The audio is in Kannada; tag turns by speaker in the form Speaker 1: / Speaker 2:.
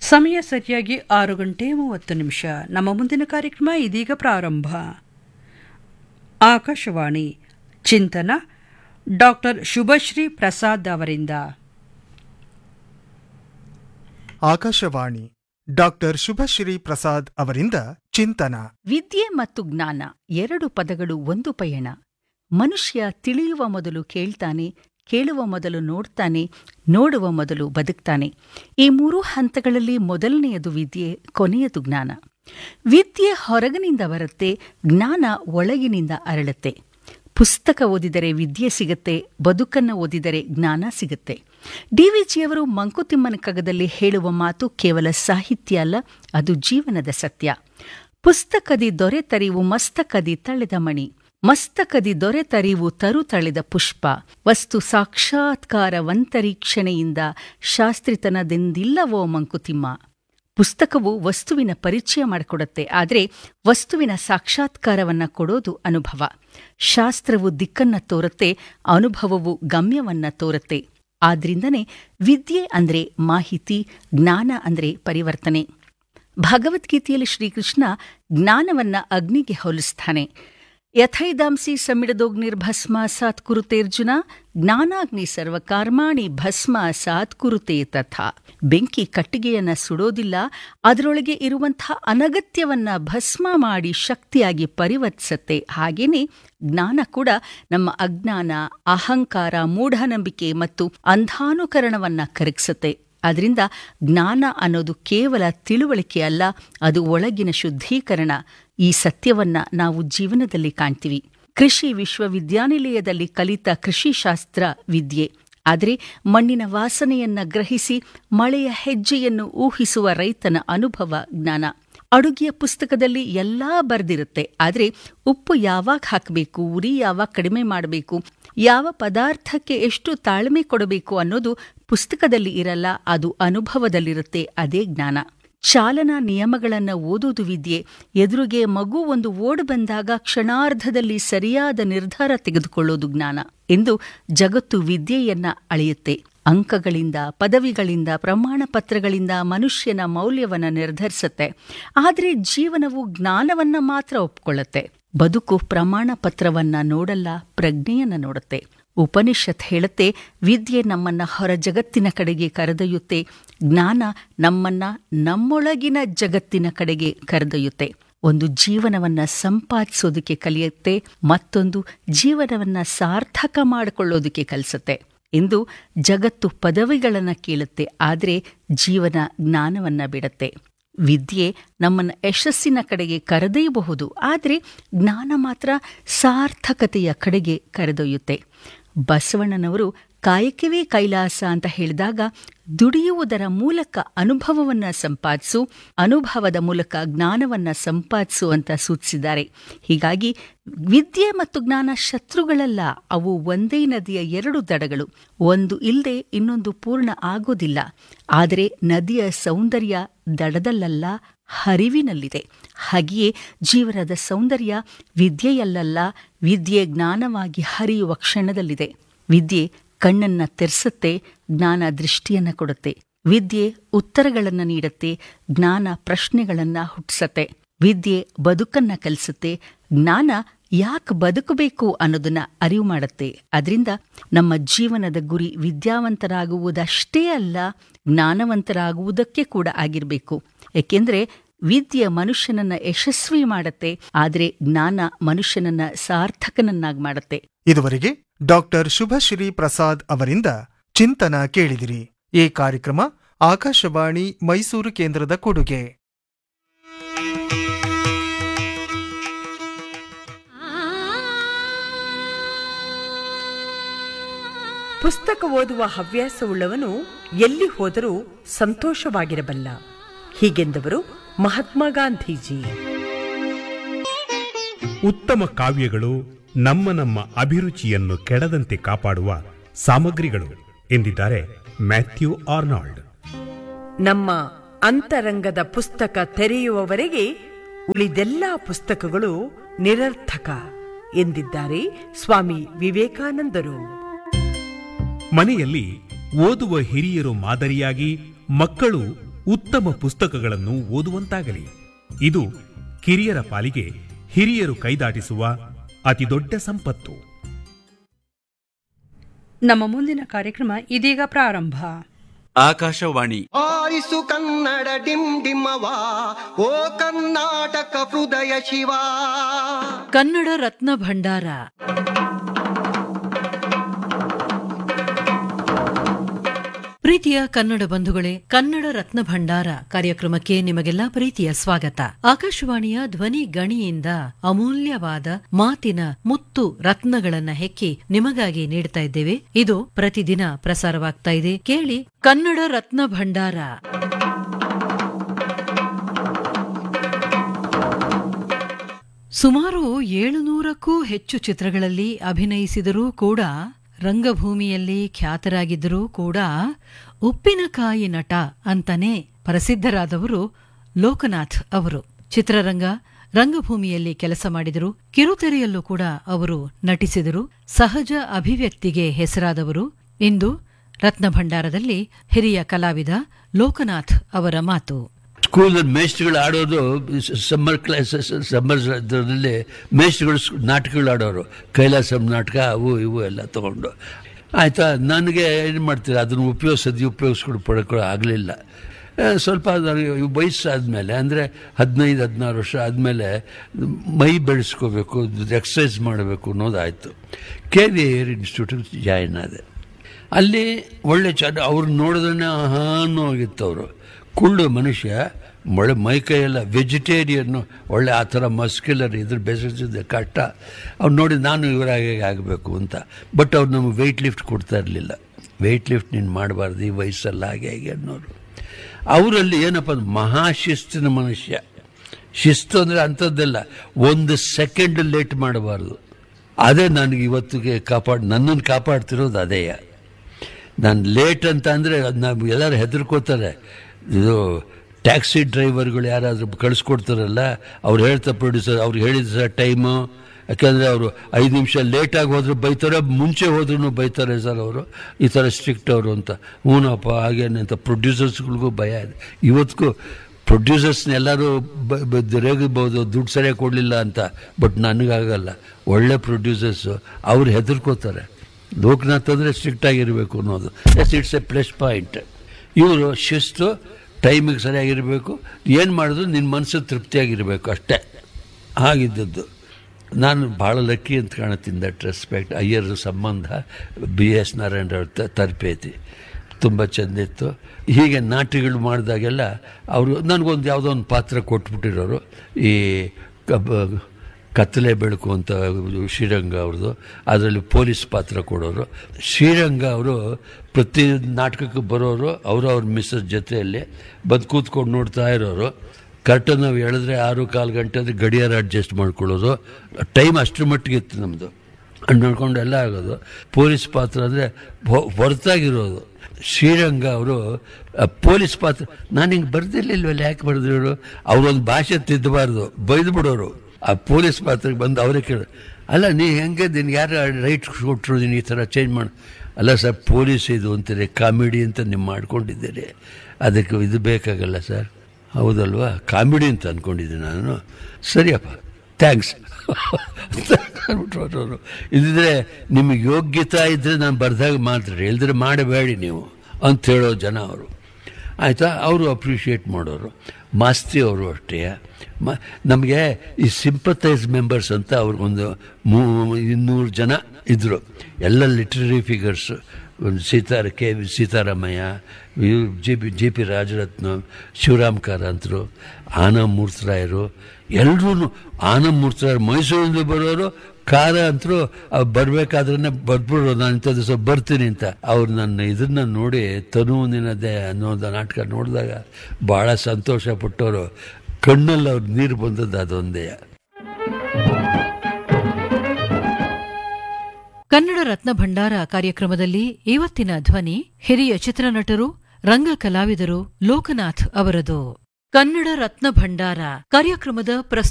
Speaker 1: ಸಮಯ ಸರಿಯಾಗಿ ಆರು ಗಂಟೆ ಮೂವತ್ತು ನಿಮಿಷ ನಮ್ಮ ಮುಂದಿನ ಕಾರ್ಯಕ್ರಮ ಇದೀಗ ಪ್ರಾರಂಭ ಆಕಾಶವಾಣಿ ಚಿಂತನ ಡಾಕ್ಟರ್ ಶುಭಶ್ರೀ ಪ್ರಸಾದ್ ಅವರಿಂದ
Speaker 2: ಆಕಾಶವಾಣಿ ಡಾಕ್ಟರ್ ಶುಭಶ್ರೀ ಪ್ರಸಾದ್ ಅವರಿಂದ ಚಿಂತನ
Speaker 3: ವಿದ್ಯೆ ಮತ್ತು ಜ್ಞಾನ ಎರಡು ಪದಗಳು ಒಂದು ಪಯಣ ಮನುಷ್ಯ ತಿಳಿಯುವ ಮೊದಲು ಕೇಳ್ತಾನೆ ಕೇಳುವ ಮೊದಲು ನೋಡ್ತಾನೆ ನೋಡುವ ಮೊದಲು ಬದುಕ್ತಾನೆ ಈ ಮೂರೂ ಹಂತಗಳಲ್ಲಿ ಮೊದಲನೆಯದು ವಿದ್ಯೆ ಕೊನೆಯದು ಜ್ಞಾನ ವಿದ್ಯೆ ಹೊರಗಿನಿಂದ ಬರುತ್ತೆ ಜ್ಞಾನ ಒಳಗಿನಿಂದ ಅರಳುತ್ತೆ ಪುಸ್ತಕ ಓದಿದರೆ ವಿದ್ಯೆ ಸಿಗತ್ತೆ ಬದುಕನ್ನು ಓದಿದರೆ ಜ್ಞಾನ ಸಿಗುತ್ತೆ ಡಿವಿಜಿಯವರು ಮಂಕುತಿಮ್ಮನ ಕಗದಲ್ಲಿ ಹೇಳುವ ಮಾತು ಕೇವಲ ಸಾಹಿತ್ಯ ಅಲ್ಲ ಅದು ಜೀವನದ ಸತ್ಯ ಪುಸ್ತಕದಿ ದೊರೆತರಿವು ಮಸ್ತಕದಿ ತಳೆದ ಮಣಿ ಮಸ್ತಕದಿ ದೊರೆತರಿವು ತರು ತಳೆದ ಪುಷ್ಪ ವಸ್ತು ಸಾಕ್ಷಾತ್ಕಾರವಂತರೀಕ್ಷಣೆಯಿಂದ ಶಾಸ್ತ್ರಿತನದೆಂದಿಲ್ಲವೋ ಮಂಕುತಿಮ್ಮ ಪುಸ್ತಕವು ವಸ್ತುವಿನ ಪರಿಚಯ ಮಾಡಿಕೊಡುತ್ತೆ ಆದರೆ ವಸ್ತುವಿನ ಸಾಕ್ಷಾತ್ಕಾರವನ್ನ ಕೊಡೋದು ಅನುಭವ ಶಾಸ್ತ್ರವು ದಿಕ್ಕನ್ನ ತೋರುತ್ತೆ ಅನುಭವವು ಗಮ್ಯವನ್ನ ತೋರುತ್ತೆ ಆದ್ರಿಂದನೇ ವಿದ್ಯೆ ಅಂದ್ರೆ ಮಾಹಿತಿ ಜ್ಞಾನ ಅಂದ್ರೆ ಪರಿವರ್ತನೆ ಭಗವದ್ಗೀತೆಯಲ್ಲಿ ಶ್ರೀಕೃಷ್ಣ ಜ್ಞಾನವನ್ನ ಅಗ್ನಿಗೆ ಹೋಲಿಸ್ತಾನೆ ಯಥೈದಾಂಸಿ ಸಮಿಡದೋಗ್ನಿರ್ಭಸ್ಮ ಸಾತ್ ಕುರುತೇರ್ಜುನ ಜ್ಞಾನಾಗ್ನಿ ಸರ್ವಕರ್ಮಾಣಿ ಭಸ್ಮ ಸಾತ್ ಕುರುತೆ ತಥಾ ಬೆಂಕಿ ಕಟ್ಟಿಗೆಯನ್ನ ಸುಡೋದಿಲ್ಲ ಅದರೊಳಗೆ ಇರುವಂತಹ ಅನಗತ್ಯವನ್ನ ಭಸ್ಮ ಮಾಡಿ ಶಕ್ತಿಯಾಗಿ ಪರಿವರ್ತಿಸತ್ತೆ ಹಾಗೇನೆ ಜ್ಞಾನ ಕೂಡ ನಮ್ಮ ಅಜ್ಞಾನ ಅಹಂಕಾರ ಮೂಢನಂಬಿಕೆ ಮತ್ತು ಅಂಧಾನುಕರಣವನ್ನ ಕರಗಿಸುತ್ತೆ ಅದರಿಂದ ಜ್ಞಾನ ಅನ್ನೋದು ಕೇವಲ ತಿಳುವಳಿಕೆ ಅಲ್ಲ ಅದು ಒಳಗಿನ ಶುದ್ಧೀಕರಣ ಈ ಸತ್ಯವನ್ನ ನಾವು ಜೀವನದಲ್ಲಿ ಕಾಣ್ತೀವಿ ಕೃಷಿ ವಿಶ್ವವಿದ್ಯಾನಿಲಯದಲ್ಲಿ ಕಲಿತ ಕೃಷಿಶಾಸ್ತ್ರ ವಿದ್ಯೆ ಆದರೆ ಮಣ್ಣಿನ ವಾಸನೆಯನ್ನ ಗ್ರಹಿಸಿ ಮಳೆಯ ಹೆಜ್ಜೆಯನ್ನು ಊಹಿಸುವ ರೈತನ ಅನುಭವ ಜ್ಞಾನ ಅಡುಗೆಯ ಪುಸ್ತಕದಲ್ಲಿ ಎಲ್ಲಾ ಬರೆದಿರುತ್ತೆ ಆದರೆ ಉಪ್ಪು ಯಾವಾಗ ಹಾಕಬೇಕು ಉರಿ ಯಾವಾಗ ಕಡಿಮೆ ಮಾಡಬೇಕು ಯಾವ ಪದಾರ್ಥಕ್ಕೆ ಎಷ್ಟು ತಾಳ್ಮೆ ಕೊಡಬೇಕು ಅನ್ನೋದು ಪುಸ್ತಕದಲ್ಲಿ ಇರಲ್ಲ ಅದು ಅನುಭವದಲ್ಲಿರುತ್ತೆ ಅದೇ ಜ್ಞಾನ ಚಾಲನಾ ನಿಯಮಗಳನ್ನು ಓದೋದು ವಿದ್ಯೆ ಎದುರಿಗೆ ಮಗು ಒಂದು ಓಡ್ ಬಂದಾಗ ಕ್ಷಣಾರ್ಧದಲ್ಲಿ ಸರಿಯಾದ ನಿರ್ಧಾರ ತೆಗೆದುಕೊಳ್ಳೋದು ಜ್ಞಾನ ಎಂದು ಜಗತ್ತು ವಿದ್ಯೆಯನ್ನ ಅಳೆಯುತ್ತೆ ಅಂಕಗಳಿಂದ ಪದವಿಗಳಿಂದ ಪ್ರಮಾಣ ಪತ್ರಗಳಿಂದ ಮನುಷ್ಯನ ಮೌಲ್ಯವನ್ನ ನಿರ್ಧರಿಸುತ್ತೆ ಆದರೆ ಜೀವನವು ಜ್ಞಾನವನ್ನ ಮಾತ್ರ ಒಪ್ಕೊಳ್ಳುತ್ತೆ ಬದುಕು ಪ್ರಮಾಣ ಪತ್ರವನ್ನ ನೋಡಲ್ಲ ಪ್ರಜ್ಞೆಯನ್ನ ನೋಡುತ್ತೆ ಉಪನಿಷತ್ ಹೇಳುತ್ತೆ ವಿದ್ಯೆ ನಮ್ಮನ್ನ ಹೊರ ಜಗತ್ತಿನ ಕಡೆಗೆ ಕರೆದೊಯ್ಯುತ್ತೆ ಜ್ಞಾನ ನಮ್ಮನ್ನ ನಮ್ಮೊಳಗಿನ ಜಗತ್ತಿನ ಕಡೆಗೆ ಕರೆದೊಯ್ಯುತ್ತೆ ಒಂದು ಜೀವನವನ್ನ ಸಂಪಾದಿಸೋದಕ್ಕೆ ಕಲಿಯುತ್ತೆ ಮತ್ತೊಂದು ಜೀವನವನ್ನ ಸಾರ್ಥಕ ಮಾಡಿಕೊಳ್ಳೋದಕ್ಕೆ ಕಲಿಸುತ್ತೆ ಇಂದು ಜಗತ್ತು ಪದವಿಗಳನ್ನ ಕೇಳುತ್ತೆ ಆದರೆ ಜೀವನ ಜ್ಞಾನವನ್ನ ಬಿಡುತ್ತೆ ವಿದ್ಯೆ ನಮ್ಮನ್ನ ಯಶಸ್ಸಿನ ಕಡೆಗೆ ಕರೆದೊಯ್ಯಬಹುದು ಆದರೆ ಜ್ಞಾನ ಮಾತ್ರ ಸಾರ್ಥಕತೆಯ ಕಡೆಗೆ ಕರೆದೊಯ್ಯುತ್ತೆ ಬಸವಣ್ಣನವರು ಕಾಯಕವೇ ಕೈಲಾಸ ಅಂತ ಹೇಳಿದಾಗ ದುಡಿಯುವುದರ ಮೂಲಕ ಅನುಭವವನ್ನ ಸಂಪಾದಿಸು ಅನುಭವದ ಮೂಲಕ ಜ್ಞಾನವನ್ನ ಸಂಪಾದಿಸು ಅಂತ ಸೂಚಿಸಿದ್ದಾರೆ ಹೀಗಾಗಿ ವಿದ್ಯೆ ಮತ್ತು ಜ್ಞಾನ ಶತ್ರುಗಳಲ್ಲ ಅವು ಒಂದೇ ನದಿಯ ಎರಡು ದಡಗಳು ಒಂದು ಇಲ್ಲದೆ ಇನ್ನೊಂದು ಪೂರ್ಣ ಆಗೋದಿಲ್ಲ ಆದರೆ ನದಿಯ ಸೌಂದರ್ಯ ದಡದಲ್ಲಲ್ಲ ಹರಿವಿನಲ್ಲಿದೆ ಹಾಗೆಯೇ ಜೀವನದ ಸೌಂದರ್ಯ ವಿದ್ಯೆಯಲ್ಲಲ್ಲ ವಿದ್ಯೆ ಜ್ಞಾನವಾಗಿ ಹರಿಯುವ ಕ್ಷಣದಲ್ಲಿದೆ ವಿದ್ಯೆ ಕಣ್ಣನ್ನ ತೆರೆಸುತ್ತೆ ಜ್ಞಾನ ದೃಷ್ಟಿಯನ್ನ ಕೊಡುತ್ತೆ ವಿದ್ಯೆ ಉತ್ತರಗಳನ್ನ ನೀಡುತ್ತೆ ಜ್ಞಾನ ಪ್ರಶ್ನೆಗಳನ್ನ ಹುಟ್ಟಿಸತ್ತೆ ವಿದ್ಯೆ ಬದುಕನ್ನ ಕಲಿಸುತ್ತೆ ಜ್ಞಾನ ಯಾಕೆ ಬದುಕಬೇಕು ಅನ್ನೋದನ್ನ ಅರಿವು ಮಾಡುತ್ತೆ ಅದರಿಂದ ನಮ್ಮ ಜೀವನದ ಗುರಿ ವಿದ್ಯಾವಂತರಾಗುವುದಷ್ಟೇ ಅಲ್ಲ ಜ್ಞಾನವಂತರಾಗುವುದಕ್ಕೆ ಕೂಡ ಆಗಿರಬೇಕು ಏಕೆಂದ್ರೆ ವಿದ್ಯೆ ಮನುಷ್ಯನನ್ನ ಯಶಸ್ವಿ ಮಾಡುತ್ತೆ ಆದರೆ ಜ್ಞಾನ ಮನುಷ್ಯನನ್ನ ಸಾರ್ಥಕನನ್ನಾಗಿ ಮಾಡುತ್ತೆ
Speaker 2: ಇದುವರೆಗೆ ಡಾಕ್ಟರ್ ಶುಭಶ್ರೀ ಪ್ರಸಾದ್ ಅವರಿಂದ ಚಿಂತನ ಕೇಳಿದಿರಿ ಈ ಕಾರ್ಯಕ್ರಮ ಆಕಾಶವಾಣಿ ಮೈಸೂರು ಕೇಂದ್ರದ ಕೊಡುಗೆ
Speaker 4: ಪುಸ್ತಕ ಓದುವ ಹವ್ಯಾಸವುಳ್ಳವನು ಎಲ್ಲಿ ಹೋದರೂ ಸಂತೋಷವಾಗಿರಬಲ್ಲ ಹೀಗೆಂದವರು ಮಹಾತ್ಮ ಗಾಂಧೀಜಿ
Speaker 5: ಉತ್ತಮ ಕಾವ್ಯಗಳು ನಮ್ಮ ನಮ್ಮ ಅಭಿರುಚಿಯನ್ನು ಕೆಡದಂತೆ ಕಾಪಾಡುವ ಸಾಮಗ್ರಿಗಳು ಎಂದಿದ್ದಾರೆ ಮ್ಯಾಥ್ಯೂ ಆರ್ನಾಲ್ಡ್
Speaker 4: ನಮ್ಮ ಅಂತರಂಗದ ಪುಸ್ತಕ ತೆರೆಯುವವರೆಗೆ ಉಳಿದೆಲ್ಲ ಪುಸ್ತಕಗಳು ನಿರರ್ಥಕ ಎಂದಿದ್ದಾರೆ ಸ್ವಾಮಿ ವಿವೇಕಾನಂದರು
Speaker 5: ಮನೆಯಲ್ಲಿ ಓದುವ ಹಿರಿಯರು ಮಾದರಿಯಾಗಿ ಮಕ್ಕಳು ಉತ್ತಮ ಪುಸ್ತಕಗಳನ್ನು ಓದುವಂತಾಗಲಿ ಇದು ಕಿರಿಯರ ಪಾಲಿಗೆ ಹಿರಿಯರು ಕೈದಾಟಿಸುವ ಅತಿದೊಡ್ಡ ಸಂಪತ್ತು
Speaker 1: ನಮ್ಮ ಮುಂದಿನ ಕಾರ್ಯಕ್ರಮ ಇದೀಗ ಪ್ರಾರಂಭ
Speaker 6: ಆಕಾಶವಾಣಿ
Speaker 7: ಆರಿಸು ಕನ್ನಡ ಡಿಮ್ ಡಿಮ್ಮವ ಓ ಕರ್ನಾಟಕ ಹೃದಯ ಶಿವ
Speaker 3: ಕನ್ನಡ ರತ್ನ ಭಂಡಾರ ಪ್ರೀತಿಯ ಕನ್ನಡ ಬಂಧುಗಳೇ ಕನ್ನಡ ರತ್ನ ಭಂಡಾರ ಕಾರ್ಯಕ್ರಮಕ್ಕೆ ನಿಮಗೆಲ್ಲ ಪ್ರೀತಿಯ ಸ್ವಾಗತ ಆಕಾಶವಾಣಿಯ ಧ್ವನಿ ಗಣಿಯಿಂದ ಅಮೂಲ್ಯವಾದ ಮಾತಿನ ಮುತ್ತು ರತ್ನಗಳನ್ನ ಹೆಕ್ಕಿ ನಿಮಗಾಗಿ ನೀಡ್ತಾ ಇದ್ದೇವೆ ಇದು ಪ್ರತಿದಿನ ಪ್ರಸಾರವಾಗ್ತಾ ಇದೆ ಕೇಳಿ ಕನ್ನಡ ರತ್ನ ಭಂಡಾರ ಸುಮಾರು ಏಳುನೂರಕ್ಕೂ ಹೆಚ್ಚು ಚಿತ್ರಗಳಲ್ಲಿ ಅಭಿನಯಿಸಿದರೂ ಕೂಡ ರಂಗಭೂಮಿಯಲ್ಲಿ ಖ್ಯಾತರಾಗಿದ್ದರೂ ಕೂಡ ಉಪ್ಪಿನಕಾಯಿ ನಟ ಅಂತಾನೆ ಪ್ರಸಿದ್ಧರಾದವರು ಲೋಕನಾಥ್ ಅವರು ಚಿತ್ರರಂಗ ರಂಗಭೂಮಿಯಲ್ಲಿ ಕೆಲಸ ಮಾಡಿದರು ಕಿರುತೆರೆಯಲ್ಲೂ ಕೂಡ ಅವರು ನಟಿಸಿದರು ಸಹಜ ಅಭಿವ್ಯಕ್ತಿಗೆ ಹೆಸರಾದವರು ಇಂದು ರತ್ನಭಂಡಾರದಲ್ಲಿ ಹಿರಿಯ ಕಲಾವಿದ ಲೋಕನಾಥ್ ಅವರ ಮಾತು
Speaker 8: ಸ್ಕೂಲಲ್ಲಿ ಮೇಷ್ಟ್ರುಗಳು ಆಡೋದು ಸಮ್ಮರ್ ಕ್ಲಾಸಸ್ ಸಮ್ಮರ್ ಇದರಲ್ಲಿ ಮೇಷ್ಟ್ರುಗಳು ಸ್- ನಾಟಕಗಳು ಆಡೋರು ಕೈಲಾಸಂ ನಾಟಕ ಅವು ಇವು ಎಲ್ಲ ತಗೊಂಡು ಆಯಿತಾ ನನಗೆ ಏನು ಮಾಡ್ತೀರಾ ಅದನ್ನು ಉಪಯೋಗಿಸೋದು ಉಪಯೋಗಿಸ್ಕೊಂಡು ಪಡ್ಕೊಳ್ಳೋ ಆಗಲಿಲ್ಲ ಸ್ವಲ್ಪ ನನಗೆ ವಯಸ್ಸಾದಮೇಲೆ ಅಂದರೆ ಹದಿನೈದು ಹದಿನಾರು ವರ್ಷ ಆದಮೇಲೆ ಮೈ ಬೆಳೆಸ್ಕೋಬೇಕು ಎಕ್ಸಸೈಸ್ ಮಾಡಬೇಕು ಅನ್ನೋದಾಯಿತು K V air institute join ಆದೆ ಅಲ್ಲಿ ಒಳ್ಳೆ ಚೆನ್ನ ಅವ್ರು ನೋಡಿದ್ರೆ ಆಹಾನು ಹೋಗಿತ್ತು ಅವರು ಕುಳ್ಳು ಮನುಷ್ಯ ಒಳ್ಳೆ ಮೈಕೈಯೆಲ್ಲ ವೆಜಿಟೇರಿಯನ್ನು ಒಳ್ಳೆ ಆ ಥರ ಮಸ್ಕ್ಯುಲರ್ ಇದ್ರ ಬೆಸೆಸಿದ್ದೆ ಕಷ್ಟ ಅವ್ರು ನೋಡಿ ನಾನು ಇವರಾಗೆ ಆಗಬೇಕು ಅಂತ ಬಟ್ ಅವ್ರು ನಮಗೆ ವೆಯ್ಟ್ ಲಿಫ್ಟ್ ಕೊಡ್ತಾ ಇರಲಿಲ್ಲ ವೆಯ್ಟ್ ಲಿಫ್ಟ್ ನೀನು ಮಾಡಬಾರ್ದು ಈ ವಯಸ್ಸಲ್ಲಿ ಹಾಗೆ ಹೇಗೆ ಅನ್ನೋರು ಅವರಲ್ಲಿ ಏನಪ್ಪ ಅಂದ್ರೆ ಮಹಾಶಿಸ್ತಿನ ಮನುಷ್ಯ ಶಿಸ್ತು ಅಂದರೆ ಅಂಥದ್ದೆಲ್ಲ ಒಂದು ಸೆಕೆಂಡ್ ಲೇಟ್ ಮಾಡಬಾರ್ದು ಅದೇ ನನಗೆ ಇವತ್ತಿಗೆ ಕಾಪಾಡ್ ನನ್ನನ್ನು ಕಾಪಾಡ್ತಿರೋದು ಅದೇ ನಾನು ಲೇಟ್ ಅಂತ ಅಂದರೆ ನಾವು ಎಲ್ಲರೂ ಹೆದರ್ಕೋತಾರೆ ಇದು ಟ್ಯಾಕ್ಸಿ ಡ್ರೈವರ್ಗಳು ಯಾರಾದರೂ ಕಳಿಸ್ಕೊಡ್ತಾರಲ್ಲ ಅವ್ರು ಹೇಳ್ತಾ ಪ್ರೊಡ್ಯೂಸರ್ ಅವ್ರು ಹೇಳಿದ ಸರ್ ಟೈಮು ಯಾಕಂದರೆ ಅವರು ಐದು ನಿಮಿಷ ಲೇಟಾಗಿ ಹೋದ್ರು ಬೈತಾರೆ ಮುಂಚೆ ಹೋದ್ರೂ ಬೈತಾರೆ ಸರ್ ಅವರು ಈ ಥರ ಸ್ಟ್ರಿಕ್ಟ್ ಅವರು ಅಂತ ಹ್ಞೂನಪ್ಪ ಹಾಗೇನೆ ಅಂತ ಪ್ರೊಡ್ಯೂಸರ್ಸ್ಗಳಿಗೂ ಭಯ ಇದೆ ಇವತ್ತಿಗೂ ಪ್ರೊಡ್ಯೂಸರ್ಸ್ನ ಎಲ್ಲರೂ ಬ- ಬ- ರೇಗಬಹುದು ದುಡ್ಡು ಸರಿಯಾಗಿ ಕೊಡಲಿಲ್ಲ ಅಂತ ಬಟ್ ನನಗಾಗಲ್ಲ ಒಳ್ಳೆ ಪ್ರೊಡ್ಯೂಸರ್ಸು ಅವ್ರು ಹೆದರ್ಕೋತಾರೆ ಲೋಕನಾಥ್ ಅಂದರೆ ಸ್ಟ್ರಿಕ್ಟ್ ಆಗಿರಬೇಕು ಅನ್ನೋದು yes it's a plus point ಇವರು ಶಿಸ್ತು ಟೈಮಿಗೆ ಸರಿಯಾಗಿರಬೇಕು ಏನು ಮಾಡಿದ್ರು ನಿನ್ನ ಮನಸ್ಸು ತೃಪ್ತಿಯಾಗಿರಬೇಕು ಅಷ್ಟೇ ಹಾಗಿದ್ದದ್ದು ನಾನು ಭಾಳ ಲಕ್ಕಿ ಅಂತ ಕಾಣುತ್ತೀನಿ ದಟ್ ರೆಸ್ಪೆಕ್ಟ್ ಅಯ್ಯರ್ ಸಂಬಂಧ ಬಿ ಎಸ್ ನಾರಾಯಣರವ್ರ ತ- ತರಬೇತಿ ತುಂಬ ಚೆಂದಿತ್ತು ಹೀಗೆ ನಾಟ್ಯಗಳು ಮಾಡಿದಾಗೆಲ್ಲ ಅವರು ನನಗೊಂದು ಯಾವುದೋ ಒಂದು ಪಾತ್ರ ಕೊಟ್ಬಿಟ್ಟಿರೋರು ಈ ಕಬ್ ಕತ್ತಲೆ ಬೆಳಕು ಅಂತ ಶ್ರೀರಂಗ ಅವ್ರದ್ದು ಅದರಲ್ಲಿ ಪೊಲೀಸ್ ಪಾತ್ರ ಕೊಡೋರು ಶ್ರೀರಂಗ ಅವರು ಪ್ರತಿ ನಾಟಕಕ್ಕೆ ಬರೋರು ಅವರು ಅವ್ರ ಮಿಸ್ಸಸ್ ಜೊತೆಯಲ್ಲಿ ಬಂದು ಕೂತ್ಕೊಂಡು ನೋಡ್ತಾ ಇರೋರು ಕರೆಕ್ಟಾಗಿ ನಾವು ಹೇಳಿದ್ರೆ ಆರು ಕಾಲು ಗಂಟೆ ಅಂದರೆ ಗಡಿಯಾರ ಅಡ್ಜಸ್ಟ್ ಮಾಡ್ಕೊಳ್ಳೋದು ಟೈಮ್ ಅಷ್ಟರ ಮಟ್ಟಿಗೆ ಇತ್ತು ನಮ್ಮದು ನೋಡ್ಕೊಂಡು ಎಲ್ಲ ಆಗೋದು ಪೊಲೀಸ್ ಪಾತ್ರ ಅಂದರೆ ಹೊರತಾಗಿರೋದು ಶ್ರೀರಂಗ ಅವರು ಪೊಲೀಸ್ ಪಾತ್ರ ನಾನು ಹಿಂಗೆ ಬರ್ದಿರ್ಲಿಲ್ವಲ್ಲ ಯಾಕೆ ಬರ್ದಿರೋರು ಅವರೊಂದು ಭಾಷೆ ತಿದ್ದಬಾರ್ದು ಬೈದು ಬಿಡೋರು ಆ ಪೊಲೀಸ್ ಪಾತ್ರಕ್ಕೆ ಬಂದು ಅವರೇ ಕೇಳು ಅಲ್ಲ ನೀ ಹೆಂಗೆ ನಿನ್ಗೆ ಯಾರು ರೈಟ್ ಕೊಟ್ಟರು ನೀನು ಈ ಥರ ಚೇಂಜ್ ಮಾಡಿ ಅಲ್ಲ ಸರ್ ಪೊಲೀಸ್ ಇದು ಅಂತೀರಿ ಕಾಮಿಡಿ ಅಂತ ನೀವು ಮಾಡ್ಕೊಂಡಿದ್ದೀರಿ ಅದಕ್ಕೆ ಇದು ಬೇಕಾಗಲ್ಲ ಸರ್ ಹೌದಲ್ವಾ ಕಾಮಿಡಿ ಅಂತ ಅಂದ್ಕೊಂಡಿದ್ದೀನಿ ನಾನು ಸರಿಯಪ್ಪ ಥ್ಯಾಂಕ್ಸ್ ಅಂದ್ಬಿಟ್ರು ಇದಿದ್ರೆ ನಿಮಗೆ ಯೋಗ್ಯತಾ ಇದ್ದರೆ ನಾನು ಬರ್ದಾಗ ಮಾತ್ರ ಇಲ್ದ್ರೆ ಮಾಡಬೇಡಿ ನೀವು ಅಂತ ಹೇಳೋ ಜನ ಅವರು ಆಯಿತಾ ಅವರು ಅಪ್ರಿಷಿಯೇಟ್ ಮಾಡೋರು ಮಾಸ್ತಿ ಅವರು ಅಷ್ಟೇ ಮ ನಮಗೆ ಈ ಸಿಂಪತೈಸ್ ಮೆಂಬರ್ಸ್ ಅಂತ ಅವ್ರಿಗೊಂದು ಮೂ ಇನ್ನೂರು ಜನ ಇದ್ದರು ಎಲ್ಲ ಲಿಟ್ರರಿ ಫಿಗರ್ಸ್ ಒಂದು ಸೀತಾರ ಕೆ ವಿ ಸೀತಾರಾಮಯ್ಯ ಇವ್ರು G P G P Rajaratna Shivaram ಕಾರಂತರು ಆನಾ ಮೂರ್ತರಾಯರು ಎಲ್ಲರೂ ಆನಾ ಮೂರ್ತರಾಯರು ಮೈಸೂರಿಂದ ಬರೋರು ಕಾರ ಅಂತರೂ ಬರಬೇಕಾದ್ರೆ ಬರ್ಬಿಡೋ ನಾನು ಇಂಥ ದಿವಸ ಬರ್ತೀನಿ ಅಂತ ಅವ್ರು ನನ್ನ ಇದನ್ನ ನೋಡಿ ತನು ನಿನ್ನದೆ ಅನ್ನೋದು ನಾಟಕ ನೋಡಿದಾಗ ಭಾಳ ಸಂತೋಷ ಪಟ್ಟವರು ಕಣ್ಣಲ್ಲಿ ಅವ್ರ ನೀರು ಬಂದದ್ದು ಅದೊಂದೇ
Speaker 3: ಕನ್ನಡ ರತ್ನ ಭಂಡಾರ ಕಾರ್ಯಕ್ರಮದಲ್ಲಿ ಇವತ್ತಿನ ಧ್ವನಿ ಹಿರಿಯ ಚಿತ್ರನಟರು ರಂಗ ಕಲಾವಿದರು ಲೋಕನಾಥ್ ಅವರದು ಕನ್ನಡ ರತ್ನ ಭಂಡಾರ ಕಾರ್ಯಕ್ರಮದ ಪ್ರಸ್ತುತ